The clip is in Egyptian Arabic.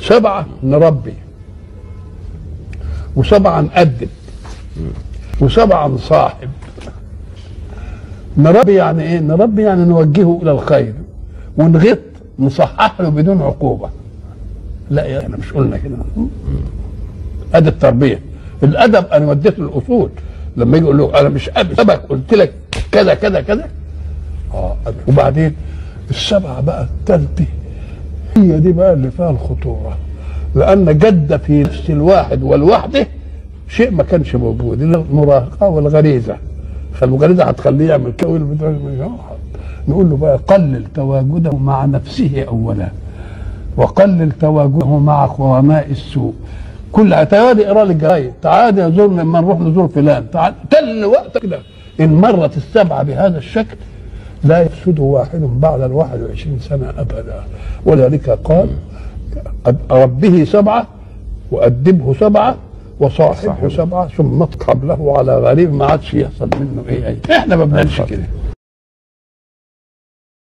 سبعه نربي وسبعه نأدب وسبعه نصاحب نربي يعني ايه؟ نربي يعني نوجهه الى الخير ونغط نصحح له بدون عقوبه لا يا احنا مش قلنا كده ادي التربيه الادب انا وديته الاصول لما يجي يقول له انا مش سبق قلت لك كذا كذا كذا اه أدب. وبعدين السبعه بقى الثالثه هي دي بقى اللي فيها الخطوره لان جد في نفس الواحد والوحده شيء ما كانش موجود المراهقه والغريزه فالغريزه هتخليه يعمل كده نقول له بقى قلل تواجده مع نفسه اولا وقلل تواجده مع قرناء السوء كل تعالى اقرا لي الجرايد تعالى نزور لما نروح نزور فلان تعال تل وقت كده ان مرت السبعه بهذا الشكل لا يفسد واحد بعد الواحد وعشرين سنة أبدا ولذلك قال ربه سبعة وأدبه سبعة وصاحبه سبعة ثم اطقب له على غريب ما عادش يحصل منه ايه, إيه. احنا ما بنعملش كده